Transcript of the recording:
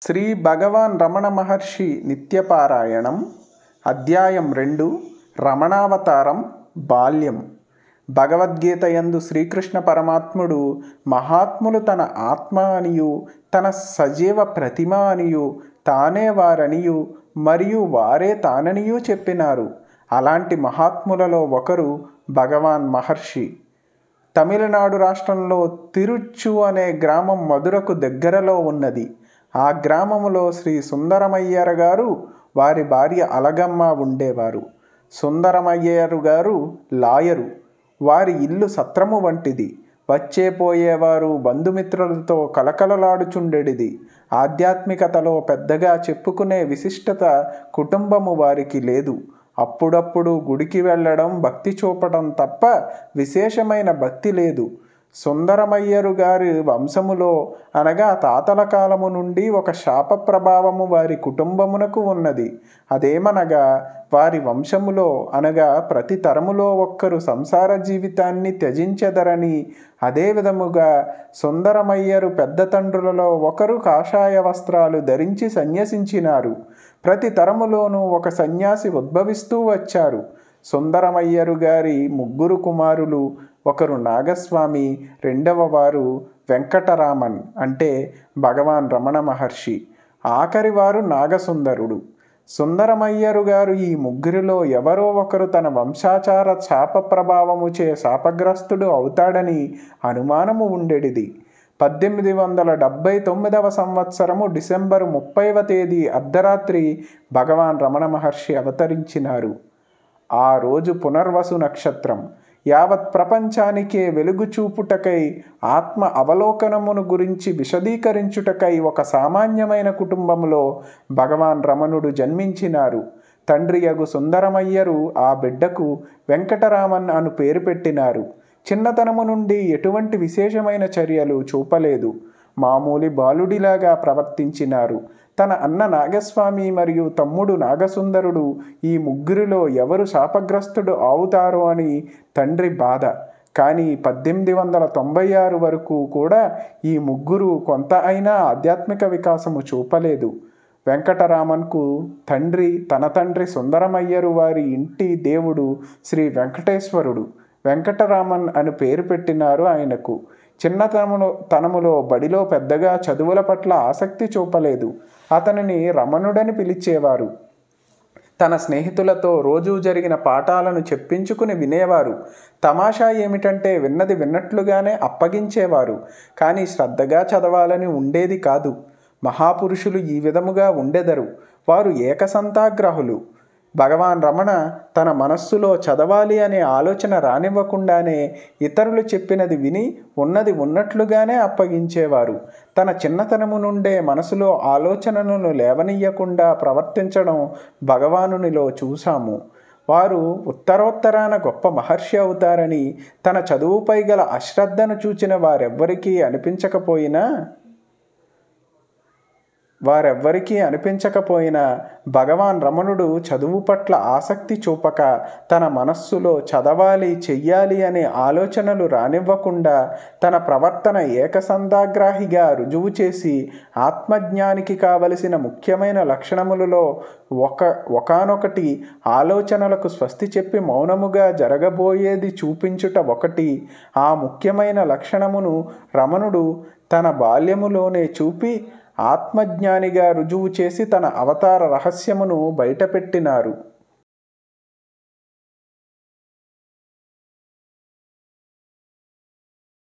శ్రీ భగవాన్ రమణ మహర్షి నిత్యపారాయణం అధ్యాయం రెండు రమణావతారం బాల్యం భగవద్గీత యందు శ్రీకృష్ణ పరమాత్ముడు మహాత్ములు తన ఆత్మ అనియు తన సజీవ ప్రతిమ అనియు తానే వారనియు మరియు వారే తాననియు చెప్పినారు అలాంటి మహాత్ములలో ఒకరు భగవాన్ మహర్షి తమిళనాడు రాష్ట్రంలో తిరుచ్చు అనే గ్రామం మధురకు దగ్గరలో ఉన్నది ఆ గ్రామములో శ్రీ సుందరమయ్యర్ గారు వారి భార్య అలగమ్మ ఉండేవారు సుందరమయ్యరు గారు లాయరు వారి ఇల్లు సత్రము వంటిది వచ్చే పోయేవారు బంధుమిత్రులతో కలకలలాడుచుండెడిది ఆధ్యాత్మికతలో పెద్దగా చెప్పుకునే విశిష్టత కుటుంబము వారికి లేదు అప్పుడప్పుడు గుడికి వెళ్ళడం భక్తి చూపడం తప్ప విశేషమైన భక్తి లేదు సుందరమయ్యరు గారి వంశములో అనగా తాతల కాలము నుండి ఒక శాప ప్రభావము వారి కుటుంబమునకు ఉన్నది అదేమనగా వారి వంశములో అనగా ప్రతి తరములో ఒక్కరు సంసార జీవితాన్ని త్యజించెదరని అదే విధముగా సుందరమయ్యరు పెద్ద తండ్రులలో ఒకరు కాషాయ వస్త్రాలు ధరించి సన్యసించినారు ప్రతి తరములోనూ ఒక సన్యాసి ఉద్భవిస్తూ వచ్చారు సుందరమయ్యరు గారి ముగ్గురు కుమారులు ఒకరు నాగస్వామి రెండవ వారు వెంకటరామన్ అంటే భగవాన్ రమణ మహర్షి ఆఖరి వారు నాగసుందరుడు సుందరమయ్యరు గారు ఈ ముగ్గురిలో ఎవరో ఒకరు తన వంశాచార శాప ప్రభావముచే శాపగ్రస్తుడు అవుతాడని అనుమానము ఉండేడిది పద్దెనిమిది వందల డెబ్భై తొమ్మిదవ సంవత్సరము డిసెంబరు ముప్పైవ తేదీ అర్ధరాత్రి భగవాన్ రమణ మహర్షి అవతరించినారు ఆ రోజు పునర్వసు నక్షత్రం యావత్ ప్రపంచానికే వెలుగు చూపుటకై ఆత్మ అవలోకనమును గురించి విశదీకరించుటకై ఒక సామాన్యమైన కుటుంబంలో భగవాన్ రమణుడు జన్మించినారు తండ్రి యగు సుందరమయ్యరు ఆ బిడ్డకు వెంకటరామన్ అను పేరు పెట్టినారు చిన్నతనము నుండి ఎటువంటి విశేషమైన చర్యలు చూపలేదు మామూలి బాలుడిలాగా ప్రవర్తించినారు తన అన్న నాగస్వామి మరియు తమ్ముడు నాగసుందరుడు ఈ ముగ్గురిలో ఎవరు శాపగ్రస్తుడు అవుతారో అని తండ్రి బాధ కానీ పద్దెనిమిది వందల తొంభై ఆరు వరకు కూడా ఈ ముగ్గురు కొంత అయినా ఆధ్యాత్మిక వికాసము చూపలేదు వెంకటరామన్కు తండ్రి తన తండ్రి సుందరమయ్యరు వారి ఇంటి దేవుడు శ్రీ వెంకటేశ్వరుడు వెంకటరామన్ అని పేరు పెట్టినారు ఆయనకు చిన్నతనములో తనములో బడిలో పెద్దగా చదువుల పట్ల ఆసక్తి చూపలేదు అతనిని రమణుడని పిలిచేవారు తన స్నేహితులతో రోజూ జరిగిన పాఠాలను చెప్పించుకుని వినేవారు తమాషా ఏమిటంటే విన్నది విన్నట్లుగానే అప్పగించేవారు కానీ శ్రద్ధగా చదవాలని ఉండేది కాదు మహాపురుషులు ఈ విధముగా ఉండెదరు వారు ఏకసంతాగ్రహులు భగవాన్ రమణ తన మనస్సులో చదవాలి అనే ఆలోచన రానివ్వకుండానే ఇతరులు చెప్పినది విని ఉన్నది ఉన్నట్లుగానే అప్పగించేవారు తన చిన్నతనము నుండే మనసులో ఆలోచనలను లేవనీయకుండా ప్రవర్తించడం భగవానునిలో చూశాము వారు ఉత్తరోత్తరాన గొప్ప మహర్షి అవుతారని తన చదువుపై గల అశ్రద్ధను చూచిన వారెవ్వరికీ అనిపించకపోయినా వారెవ్వరికీ అనిపించకపోయినా భగవాన్ రమణుడు చదువు పట్ల ఆసక్తి చూపక తన మనస్సులో చదవాలి చెయ్యాలి అనే ఆలోచనలు రానివ్వకుండా తన ప్రవర్తన ఏకసంధాగ్రాహిగా రుజువు చేసి ఆత్మజ్ఞానికి కావలసిన ముఖ్యమైన లక్షణములలో ఒక ఒకనొకటి ఆలోచనలకు స్వస్తి చెప్పి మౌనముగా జరగబోయేది చూపించుట ఒకటి ఆ ముఖ్యమైన లక్షణమును రమణుడు తన బాల్యములోనే చూపి ఆత్మజ్ఞానిగా రుజువు చేసి తన అవతార రహస్యమును బయటపెట్టినారు